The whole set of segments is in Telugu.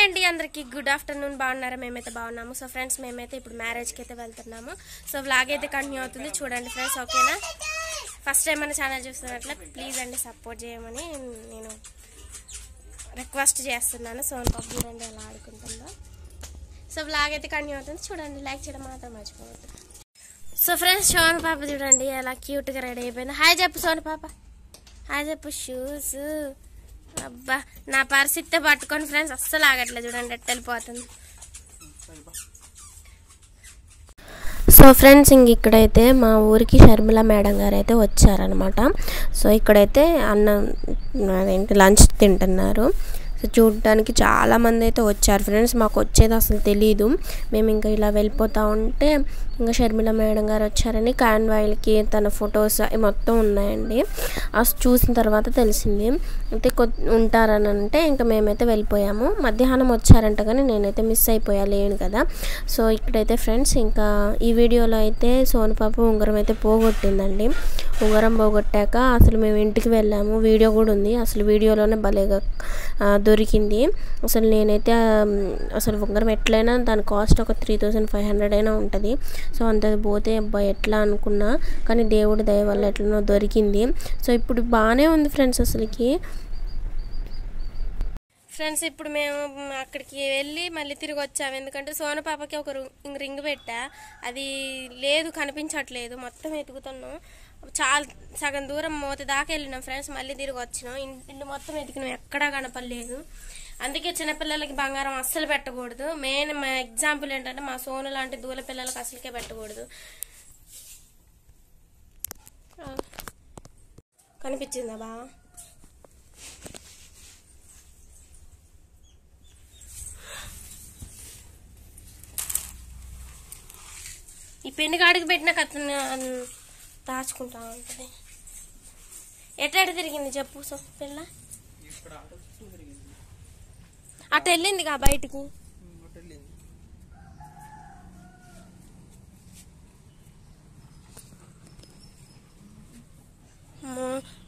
అండి అందరికీ గుడ్ ఆఫ్టర్నూన్ బాగున్నారా మేమైతే బాగున్నాము సో ఫ్రెండ్స్ మేమైతే ఇప్పుడు మ్యారేజ్కి అయితే వెళ్తున్నాము సో వ్లాగ్ అయితే కంటిన్యూ అవుతుంది చూడండి ఫ్రెండ్స్ ఓకేనా ఫస్ట్ టైం మన ఛానల్ చూస్తున్నట్లే ప్లీజ్ అండి సపోర్ట్ చేయమని నేను రిక్వెస్ట్ చేస్తున్నాను సోన్ పాప చూడండి ఎలా ఆడుకుంటుందో సో వ్లాగ్ అయితే కంటిన్యూ అవుతుంది చూడండి లైక్ చేయడం మాత్రం మర్చిపోవద్దు సో ఫ్రెండ్స్ సోన్ పాప చూడండి ఎలా క్యూట్గా రెడీ అయిపోయింది హాయ్ చెప్పు సోన్ పాప హాయ్ చెప్పు షూస్ అబ్బా నా పరిస్థితి పట్టుకొని ఫ్రెండ్స్ అస్సలు ఆగట్లేదు చూడండి ఎట్ట వెళ్ళిపోతుంది సో ఫ్రెండ్స్ ఇంక ఇక్కడైతే మా ఊరికి షర్మిల మేడం గారు అయితే వచ్చారనమాట సో ఇక్కడైతే అన్నం అదేంటి లంచ్ తింటున్నారు సో చూడడానికి చాలా మంది అయితే వచ్చారు ఫ్రెండ్స్ మాకు వచ్చేది అసలు తెలియదు మేము ఇంకా ఇలా వెళ్ళిపోతూ ఉంటే ఇంకా షర్మిల మేడం గారు వచ్చారని కాన్వాయిల్కి తన ఫొటోస్ అవి మొత్తం ఉన్నాయండి అసలు చూసిన తర్వాత తెలిసింది అయితే కొ ఉంటారని అంటే ఇంకా మేమైతే వెళ్ళిపోయాము మధ్యాహ్నం వచ్చారంట కానీ నేనైతే మిస్ అయిపోయా లేను కదా సో ఇక్కడైతే ఫ్రెండ్స్ ఇంకా ఈ వీడియోలో అయితే సోను పాప ఉంగరం అయితే పోగొట్టిందండి ఉంగరం పోగొట్టాక అసలు మేము ఇంటికి వెళ్ళాము వీడియో కూడా ఉంది అసలు వీడియోలోనే భలేగా ఆ, దొరికింది అసలు నేనైతే ఆ, అసలు ఉంగరం ఎట్లయినా దాని కాస్ట్ ఒక త్రీ థౌజండ్ ఫైవ్ హండ్రెడ్ అయినా ఉంటుంది సో అంత పోతే అబ్బా ఎట్లా అనుకున్నా కానీ దేవుడి దయ వల్ల ఎట్లనో దొరికింది సో ఇప్పుడు బాగానే ఉంది ఫ్రెండ్స్ అసలుకి ఫ్రెండ్స్ ఇప్పుడు మేము అక్కడికి వెళ్ళి మళ్ళీ తిరిగి వచ్చాము ఎందుకంటే సోన పాపకి ఒక రు- రింగ్ పెట్టా అది లేదు కనిపించట్లేదు మొత్తం ఎతుకుతున్నాం చాలా సగం దూరం మోత దాకా వెళ్ళినాం ఫ్రెండ్స్ మళ్ళీ తిరిగి వచ్చినాం ఇన్- ఇల్లు మొత్తం ఎతికినాం ఎక్కడా కనపడలేదు అందుకే చిన్నపిల్లలకి బంగారం అస్సలు పెట్టకూడదు మెయిన్ మా ఎగ్జాంపుల్ ఏంటంటే మా సోను లాంటి దూల పిల్లలకి అసలుకే పెట్టకూడదు ఆ. కనిపించిందా బాగా ఈ పెండి కాడికి పెట్టిన కథను దాచుకుంటా ఉంటుంది ఎట్ట తిరిగింది చెప్పు సో పిల్ల అటు వెళ్ళింది కా బయటికి అమ్మో.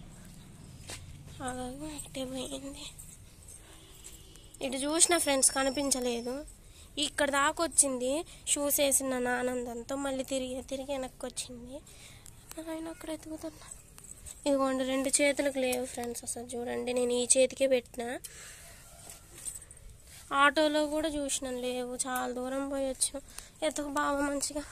అలాగే ఇటే పోయింది ఇటు చూసిన ఫ్రెండ్స్ కనిపించలేదు ఇక్కడ దాకా వచ్చింది షూస్ వేసిన నా ఆనందంతో మళ్ళీ తిరిగి తిరిగి వెనక్కి వచ్చింది ఆయన అక్కడ ఎతుకుతున్నా ఇదిగోండి రెండు చేతులకు లేవు ఫ్రెండ్స్ అసలు చూడండి నేను ఈ చేతికే పెట్టిన ఆటోలో కూడా చూసినాను లేవు చాలా దూరం పోయొచ్చు ఎతుకు బాగా మంచిగా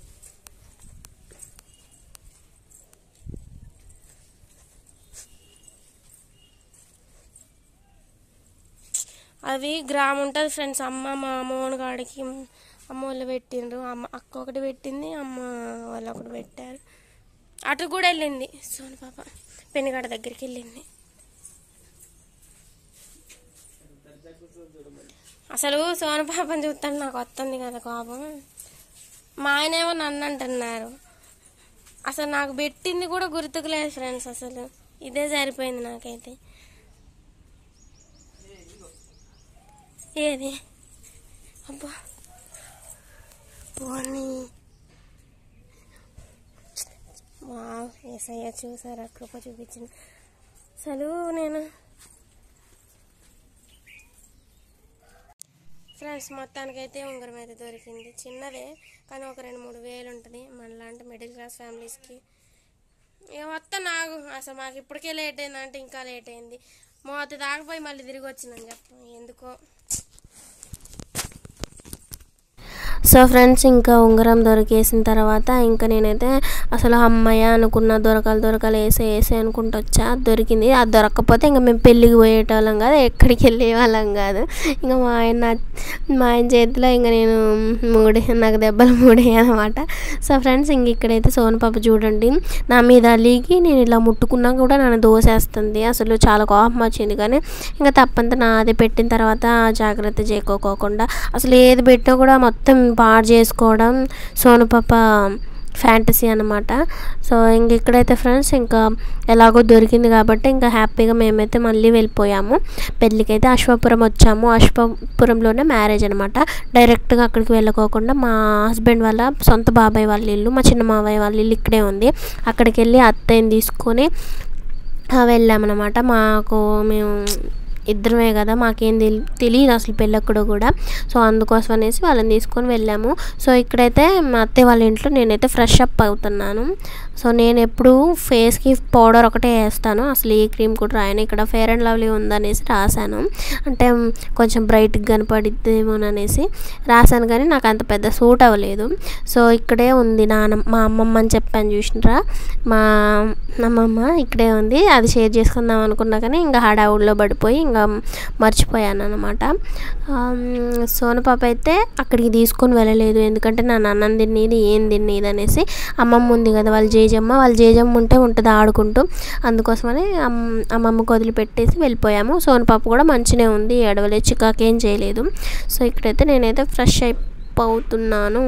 అవి గ్రామ్ ఉంటుంది ఫ్రెండ్స్ అమ్మ మా అమ్మోని కాడికి అమ్మ వాళ్ళు పెట్టిండ్రు అమ్మ అక్క ఒకటి పెట్టింది అమ్మ వాళ్ళు ఒకటి పెట్టారు అటు కూడా వెళ్ళింది సోని పాప పెనుగాడ దగ్గరికి వెళ్ళింది అసలు సోన పాపని చూస్తాను నాకు వస్తుంది కదా కోపం మా ఆయనేమో నన్ను అంటున్నారు అసలు నాకు పెట్టింది కూడా గుర్తుకులేదు ఫ్రెండ్స్ అసలు ఇదే సరిపోయింది నాకైతే ఏది అబ్బా పోనీ వావ్ ఏసయ్య చూసారా కృప చూపించింది అసలు నేను ఫ్రెండ్స్ మొత్తానికైతే ఉంగరం అయితే దొరికింది చిన్నదే కానీ ఒక రెండు మూడు వేలు ఉంటుంది మనలాంటి మిడిల్ క్లాస్ ఫ్యామిలీస్కి ఇక మొత్తం నాకు అసలు మాకు ఇప్పటికే లేట్ అయిందంటే ఇంకా లేట్ అయింది మోత దాకపోయి మళ్ళీ తిరిగి వచ్చినాను చెప్ప ఎందుకో సో ఫ్రెండ్స్ ఇంకా ఉంగరం దొరికేసిన తర్వాత ఇంకా నేనైతే అసలు అమ్మాయి అనుకున్న దొరకాలి దొరకాలి వేసే వేసే అనుకుంటూ వచ్చా దొరికింది అది దొరకకపోతే ఇంకా మేము పెళ్ళికి పోయేటోళ్ళం కాదు ఎక్కడికి వెళ్ళే వాళ్ళం కాదు ఇంకా మా ఆయన నా- మా ఆయన చేతిలో ఇంకా నేను మూడే నాకు దెబ్బలు మూడే అనమాట సో ఫ్రెండ్స్ ఇంక ఇక్కడైతే సోన్ పాప చూడండి నా మీద అలిగి నేను ఇలా ముట్టుకున్నా కూడా నన్ను దోసేస్తుంది అసలు చాలా కోపం వచ్చింది కానీ ఇంకా తప్పంతా నాది పెట్టిన తర్వాత జాగ్రత్త చేయకోకుండా అసలు ఏది పెట్టా కూడా మొత్తం పాడు చేసుకోవడం సోను పాప ఫ్యాంటసీ అనమాట సో ఇంక ఇక్కడైతే ఫ్రెండ్స్ ఇంకా ఎలాగో దొరికింది కాబట్టి ఇంకా హ్యాపీగా మేమైతే మళ్ళీ వెళ్ళిపోయాము పెళ్ళికైతే అశ్వపురం వచ్చాము అశ్వపురంలోనే మ్యారేజ్ అనమాట డైరెక్ట్గా అక్కడికి వెళ్ళకోకుండా మా హస్బెండ్ వాళ్ళ సొంత బాబాయ్ వాళ్ళ ఇల్లు మా చిన్న మావయ్య వాళ్ళ ఇల్లు ఇక్కడే ఉంది అక్కడికి వెళ్ళి అత్తయ్యని తీసుకొని ఆ, వెళ్ళామన్నమాట మాకు మేము ఇద్దరమే కదా మాకేం తెలి తెలియదు అసలు పెళ్ళెక్కడో కూడా సో అందుకోసం అనేసి వాళ్ళని తీసుకొని వెళ్ళాము సో ఇక్కడైతే మా అత్తయ్య వాళ్ళ ఇంట్లో నేనైతే ఫ్రెష్ అప్ అవుతున్నాను సో నేను ఎప్పుడు ఫేస్కి పౌడర్ ఒకటే వేస్తాను అసలు ఏ క్రీమ్ కూడా రాయను ఇక్కడ ఫేర్ అండ్ లవ్లీ ఉందనేసి రాశాను అంటే కొంచెం బ్రైట్గా కనపడిద్దేమోననేసి రాశాను కానీ నాకు అంత పెద్ద సూట్ అవ్వలేదు సో ఇక్కడే ఉంది నాన్న మా అమ్మమ్మ అని చెప్పాను చూసినరా మా అమ్మమ్మ ఇక్కడే ఉంది అది షేర్ చేసుకుందాం అనుకున్నా కానీ ఇంకా హడావుడిలో పడిపోయి ఇంకా మర్చిపోయాను అనమాట సోను పాప అయితే అక్కడికి తీసుకొని వెళ్ళలేదు ఎందుకంటే నా అన్నం తినేది ఏం తినేది అనేసి అమ్మమ్మ ఉంది కదా వాళ్ళ జేజమ్మ వాళ్ళ జేజమ్మ ఉంటే ఉంటుంది ఆడుకుంటూ అందుకోసమని అమ్- అమ్మమ్మకు వదిలిపెట్టేసి వెళ్ళిపోయాము సోను పాప కూడా మంచిగా ఉంది ఎడవలేదు చికాకేం చేయలేదు సో ఇక్కడైతే నేనైతే ఫ్రెష్ అయిపోతున్నాను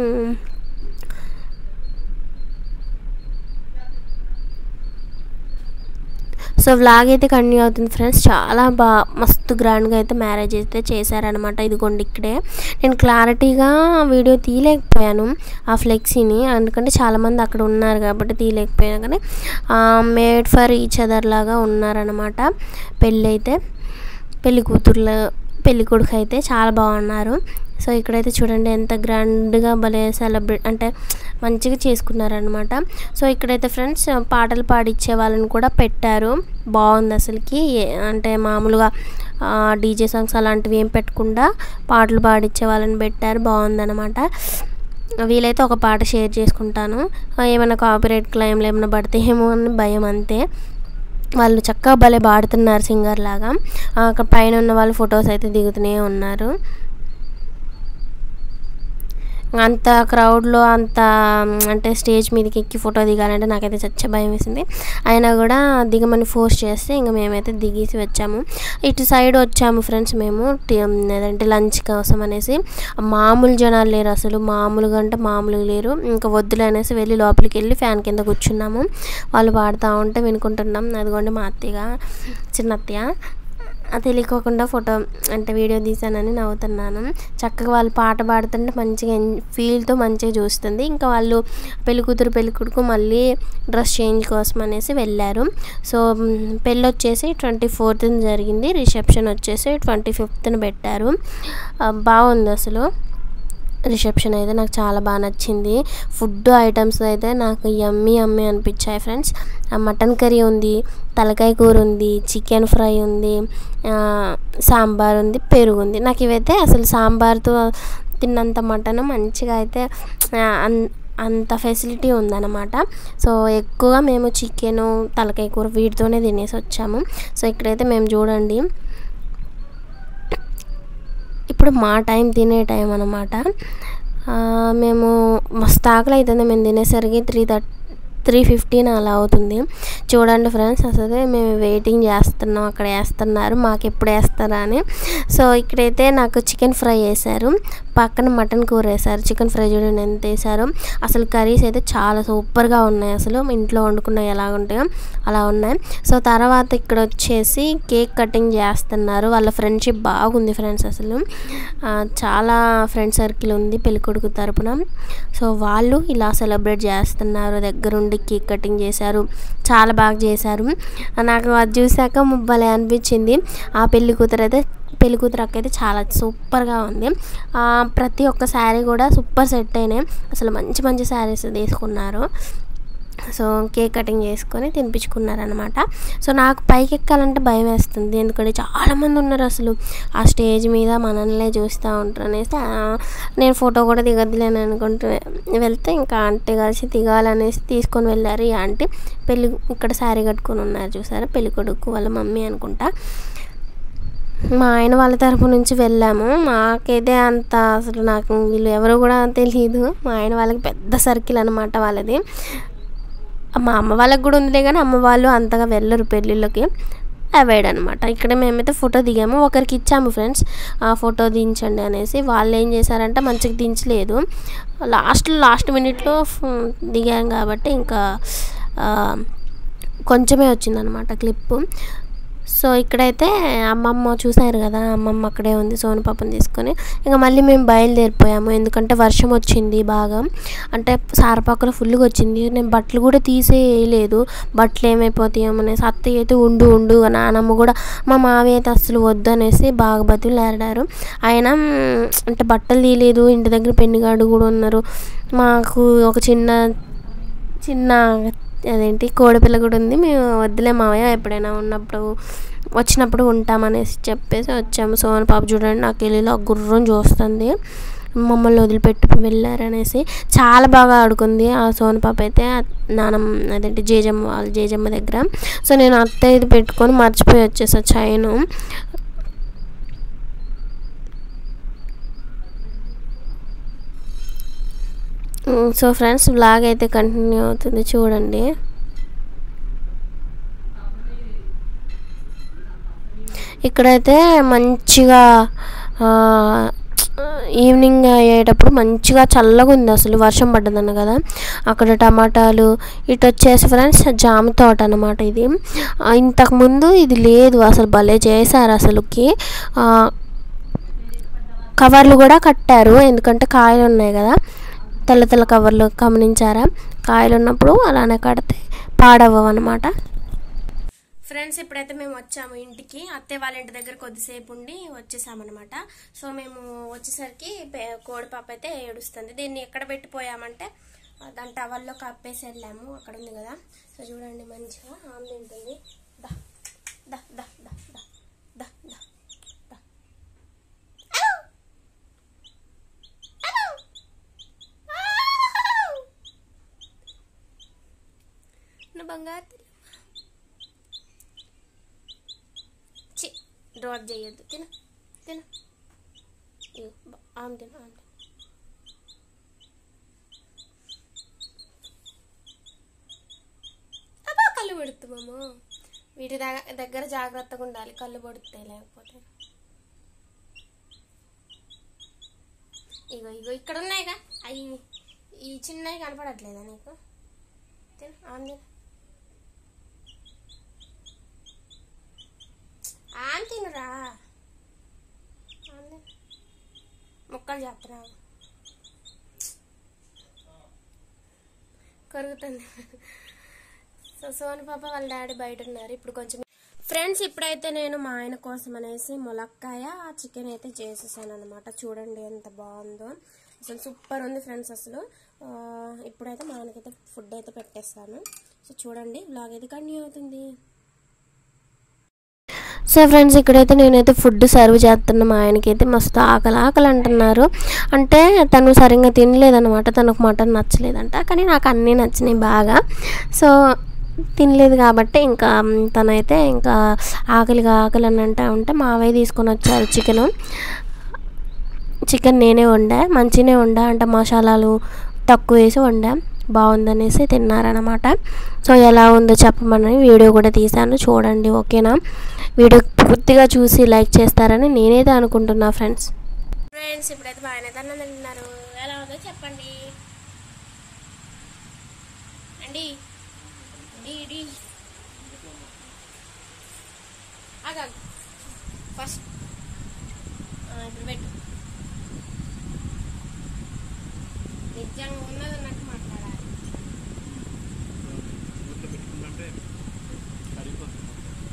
సో వ్లాగ్ అయితే కంటిన్యూ అవుతుంది ఫ్రెండ్స్ చాలా బా మస్తు గ్రాండ్గా అయితే మ్యారేజ్ అయితే చేశారనమాట ఇదిగోండి ఇక్కడే నేను క్లారిటీగా వీడియో తీయలేకపోయాను ఆ ఫ్లెక్సీని ఎందుకంటే చాలామంది అక్కడ ఉన్నారు కాబట్టి తీయలేకపోయాను కానీ మేడ్ ఫర్ ఈచ్ అదర్ లాగా ఉన్నారనమాట పెళ్ళి అయితే పెళ్లి కూతుర్ల పెళ్లి కొడుకు అయితే చాలా బాగున్నారు సో ఇక్కడైతే చూడండి ఎంత గ్రాండ్గా భలే సెలబ్రేట్ అంటే మంచిగా చేసుకున్నారనమాట సో ఇక్కడైతే ఫ్రెండ్స్ పాటలు పాడిచ్చే వాళ్ళని కూడా పెట్టారు బాగుంది అసలుకి ఏ- అంటే మామూలుగా డీజే సాంగ్స్ అలాంటివి ఏం పెట్టకుండా పాటలు పాడిచ్చే వాళ్ళని పెట్టారు బాగుందన్నమాట వీలైతే ఒక పాట షేర్ చేసుకుంటాను ఏమైనా కాపీరైట్ క్లైమ్లు ఏమైనా పడితే ఏమో అని భయం అంతే వాళ్ళు చక్కగా భలే పాడుతున్నారు సింగర్ లాగా ఆ, అక్కడ పైన ఉన్న వాళ్ళు ఫొటోస్ అయితే దిగుతూనే ఉన్నారు అంత క్రౌడ్లో అంత మ్, అంటే స్టేజ్ మీదకి ఎక్కి ఫోటో దిగాలంటే నాకైతే చచ్చ భయం వేసింది అయినా కూడా దిగమని ఫోర్స్ చేస్తే ఇంకా మేమైతే దిగేసి వచ్చాము ఇటు సైడ్ వచ్చాము ఫ్రెండ్స్ మేము టి- ఏదంటే లంచ్ కోసం అనేసి మామూలు జనాలు లేరు అసలు మామూలుగా అంటే మామూలుగా లేరు ఇంకా వద్దులే అనేసి వెళ్ళి లోపలికి వెళ్ళి ఫ్యాన్ కింద కూర్చున్నాము వాళ్ళు పాడుతూ ఉంటే వినుకుంటున్నాం అదిగోండి మా అత్తయ్య చిన్న అత్తయ్య ఆ తెలియకోకుండా ఫోటో అంటే వీడియో తీసానని నవ్వుతున్నాను చక్కగా వాళ్ళు పాట పాడుతుంటే మంచిగా ఫీల్తో మంచిగా చూస్తుంది ఇంకా వాళ్ళు పెళ్లి కూతురు పెళ్లి కొడుకు మళ్ళీ డ్రెస్ చేంజ్ కోసం అనేసి వెళ్ళారు సో మ్, పెళ్ళి వచ్చేసి ట్వంటీ ఫోర్త్న జరిగింది రిసెప్షన్ వచ్చేసి ట్వంటీ ఫిఫ్త్న పెట్టారు ఆ, బాగుంది అసలు రిసెప్షన్ అయితే నాకు చాలా బాగా నచ్చింది ఫుడ్ ఐటమ్స్ అయితే నాకు యమ్మీ యమ్మీ అనిపించాయి ఫ్రెండ్స్ ఆ మటన్ కర్రీ ఉంది తలకాయ కూర ఉంది చికెన్ ఫ్రై ఉంది ఆ, సాంబార్ ఉంది పెరుగు ఉంది నాకు ఇవైతే అసలు సాంబార్తో తిన్నంత మటన్ మంచిగా అయితే ఆ, అన్- అంత ఫెసిలిటీ ఉందన్నమాట సో ఎక్కువగా మేము చికెను తలకాయ కూర వీటితోనే తినేసి వచ్చాము సో ఇక్కడైతే మేము చూడండి ఇప్పుడు మా టైం తినే టైం అనమాట మేము మస్తు ఆకలి అవుతుంది మేము తినేసరికి త్రీ థర్టీ త్రీ ఫిఫ్టీన్ అలా అవుతుంది చూడండి ఫ్రెండ్స్ అసలు మేము వెయిటింగ్ చేస్తున్నాం అక్కడ వేస్తున్నారు మాకు ఎప్పుడు వేస్తారా అని సో ఇక్కడైతే నాకు చికెన్ ఫ్రై వేశారు పక్కన మటన్ కూర వేశారు చికెన్ ఫ్రై చూడండి ఎంత వేశారు అసలు కర్రీస్ అయితే చాలా సూపర్గా ఉన్నాయి అసలు ఇంట్లో వండుకున్నవి ఎలా ఉంటాయో అలా ఉన్నాయి సో తర్వాత ఇక్కడ వచ్చేసి కేక్ కటింగ్ చేస్తున్నారు వాళ్ళ ఫ్రెండ్షిప్ బాగుంది ఫ్రెండ్స్ అసలు ఆ, చాలా ఫ్రెండ్ సర్కిల్ ఉంది పెళ్ళికొడుకు తరపున సో వాళ్ళు ఇలా సెలబ్రేట్ చేస్తున్నారు దగ్గరుండి కేక్ కటింగ్ చేశారు చాలా బాగా చేశారు నాకు అది చూశాక భలే అనిపించింది ఆ పెళ్లి కూతురు అయితే పెళ్లి కూతురు అక్క అయితే చాలా సూపర్గా ఉంది ఆ, ప్రతి ఒక్క శారీ కూడా సూపర్ సెట్ అయినాయి అసలు మంచి మంచి శారీస్ తీసుకున్నారు సో కేక్ కటింగ్ చేసుకొని తినిపించుకున్నారనమాట సో నాకు పైకి ఎక్కాలంటే భయం వేస్తుంది ఎందుకంటే చాలామంది ఉన్నారు అసలు ఆ స్టేజ్ మీద మనల్నే చూస్తూ ఉంటారు అనేసి ఆ, నేను ఫోటో కూడా దిగద్దులేను అనుకుంటూ వెళ్తే ఇంకా ఆంటీ కలిసి దిగాలనేసి తీసుకొని వెళ్ళారు ఈ ఆంటీ పెళ్ళి ఇక్కడ శారీ కట్టుకొని ఉన్నారు చూసారా పెళ్ళి కొడుకు వాళ్ళ మమ్మీ అనుకుంటా మా ఆయన వాళ్ళ తరపు నుంచి వెళ్ళాము మాకైతే అంత అసలు నాకు వీళ్ళు ఎవరు కూడా తెలియదు మా ఆయన వాళ్ళకి పెద్ద సర్కిల్ అనమాట వాళ్ళది మా అమ్మ వాళ్ళకి కూడా ఉందిలే కానీ అమ్మ వాళ్ళు అంతగా వెళ్ళరు పెళ్ళిళ్ళకి అవాయిడ్ అనమాట ఇక్కడ మేమైతే ఫోటో దిగాము ఒకరికి ఇచ్చాము ఫ్రెండ్స్ ఆ ఫోటో దించండి అనేసి వాళ్ళు ఏం చేశారంటే మంచిగా దించలేదు లాస్ట్లో లాస్ట్ మినిట్లో దిగాం కాబట్టి ఇంకా ఆ, కొంచెమే వచ్చిందనమాట క్లిప్పు సో ఇక్కడైతే అమ్మమ్మ చూసారు కదా అమ్మమ్మ అక్కడే ఉంది సోను పాపని తీసుకొని ఇంకా మళ్ళీ మేము బయలుదేరిపోయాము ఎందుకంటే వర్షం వచ్చింది బాగా అంటే సారపాకలో ఫుల్గా వచ్చింది నేను బట్టలు కూడా తీసేయలేదు బట్టలు ఏమైపోతాయేమో అనేసి అత్తయ్య అయితే ఉండు ఉండు నానమ్మ కూడా మా మావి అయితే అస్సలు వద్దు అనేసి బాగా బతులాడారు ఆయన మ్, అంటే బట్టలు తీయలేదు ఇంటి దగ్గర పెన్నిగాడు కూడా ఉన్నారు మాకు ఒక చిన్న చిన్న అదేంటి కోడిపిల్ల కూడా ఉంది మేము వద్దులే మావయ్య ఎప్పుడైనా ఉన్నప్పుడు వచ్చినప్పుడు ఉంటామనేసి చెప్పేసి వచ్చాము సోన పాప చూడండి నాకు వెళ్ళిలో గుర్రం చూస్తుంది మమ్మల్ని వదిలిపెట్టి వెళ్ళారనేసి చాలా బాగా ఆడుకుంది ఆ సోన పాప అయితే ఆ నానమ్మ అదేంటి జేజమ్మ వాళ్ళ జేజమ్మ దగ్గర సో నేను అత్త ఇది పెట్టుకొని మర్చిపోయి వచ్చేసా చైను సో ఫ్రెండ్స్ బ్లాగ్ అయితే కంటిన్యూ అవుతుంది చూడండి ఇక్కడైతే మంచిగా ఆ, ఈవినింగ్ అయ్యేటప్పుడు మంచిగా చల్లగా ఉంది అసలు వర్షం పడ్డదన్న కదా అక్కడ టమాటాలు ఇటు వచ్చేసి ఫ్రెండ్స్ జామ తోట అనమాట ఇది ఆ, ఇంతకుముందు ఇది లేదు అసలు భలే చేశారు అసలుకి ఆ, కవర్లు కూడా కట్టారు ఎందుకంటే కాయలు ఉన్నాయి కదా తెల్ల తెల్ల కవర్లు గమనించారా కాయలు ఉన్నప్పుడు అలానే కడితే పాడవ్వవు అనమాట ఫ్రెండ్స్ ఇప్పుడైతే మేము వచ్చాము ఇంటికి అత్తయ్య వాళ్ళ ఇంటి దగ్గర కొద్దిసేపు ఉండి వచ్చేసామన్నమాట సో మేము వచ్చేసరికి పే- కోడి పాప అయితే ఏడుస్తుంది దీన్ని ఎక్కడ పెట్టిపోయామంటే ఆ, దాని టవల్లో కప్పేసి వెళ్ళాము అక్కడ ఉంది కదా సో చూడండి మంచిగా ఆమె తింటుంది దా దా దా దా దా దా దా దా నువ్వు బంగారు తల్లి. చి డ్రాప్ చేయొద్దు తిను తిను ఇగో, బ- ఆమె తిను ఆమె తిను అబ్బా కళ్ళు పెడుతున్నాము వీటి దగ్గ- దగ్గర జాగ్రత్తగా ఉండాలి కళ్ళు పడుతాయి లేకపోతే ఇగో ఇగో ఇక్కడ ఉన్నాయిగా అవి ఈ చిన్నవి కనపడట్లేదా నీకు తిను ఆమె తిను ఆమె తినురా ఆమె తిను. ముక్కలు చెప్తున్నా కరుగుతుంది సో సోని పాప వాళ్ళ డాడీ బయట ఉన్నారు ఇప్పుడు కొంచెం ఫ్రెండ్స్ ఇప్పుడైతే నేను మా ఆయన కోసం అనేసి ములక్కాయ చికెన్ అయితే చేసేసాను అనమాట చూడండి ఎంత బాగుందో అసలు సూపర్ ఉంది ఫ్రెండ్స్ అసలు ఆ, ఇప్పుడైతే మా ఆయనకైతే ఫుడ్ అయితే పెట్టేస్తాను సో చూడండి బ్లాగ్ అయితే కంటిన్యూ అవుతుంది సో ఫ్రెండ్స్ ఇక్కడైతే నేనైతే ఫుడ్ సర్వ్ చేస్తున్నా మా ఆయనకైతే మస్తు ఆకలి ఆకలి అంటున్నారు అంటే తను సరిగ్గా తినలేదన్నమాట తనకు మటన్ నచ్చలేదంట కానీ నాకు అన్నీ నచ్చినాయి బాగా సో తినలేదు కాబట్టి ఇంకా మ్, తనైతే ఇంకా ఆకలిగా ఆకలి అని అంటా ఉంటే మావయ్య తీసుకొని వచ్చారు చికెను చికెన్ నేనే వండా మంచిగానే వండా అంటే మసాలాలు తక్కువ వేసి వండా బాగుందనేసి తిన్నారనమాట సో ఎలా ఉందో చెప్పమని వీడియో కూడా తీశాను చూడండి ఓకేనా వీడియో పూర్తిగా చూసి లైక్ చేస్తారని నేనైతే అనుకుంటున్నా ఫ్రెండ్స్ ఫ్రెండ్స్ ఇప్పుడైతే బాగానే అన్నం తింటున్నారు ఎలా ఉందో చెప్పండి అండి డీ డీ ఆగా ఫస్ట్ ఇప్పుడు పెట్టు నిజంగా ఉన్నది ఉన్నట్టు మాట్లాడాలి ఊరిలో పెట్టుకుంటే కరిగిపోతుంది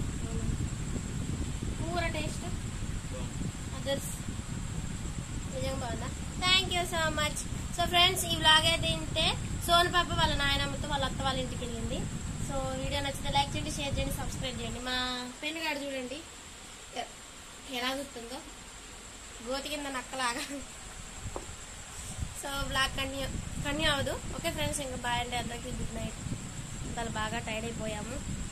కూర టేస్ట్ అదర్స్ నిజంగా బాగుందా thank you so much so friends ఈ వ్లాగ్ అయితే తింటే సోను పాప వాళ్ళ నాయనమ్మతో వాళ్ళ అత్త వాళ్ళ ఇంటికి వెళ్ళింది సో వీడియో నచ్చితే లైక్ చేయండి షేర్ చేయండి సబ్స్క్రైబ్ చేయండి మా పెన్నుగాడు చూడండి ఎ- ఎలా గుర్తుందో గోతి కింద నక్కలాగా సో బ్లాగ్ కన్యూ కన్యూ అవ్వదు ఓకే ఫ్రెండ్స్ ఇంకా బాయ్ అండి అందరికీ గుడ్ నైట్ చాలా బాగా టైర్డ్ అయిపోయాము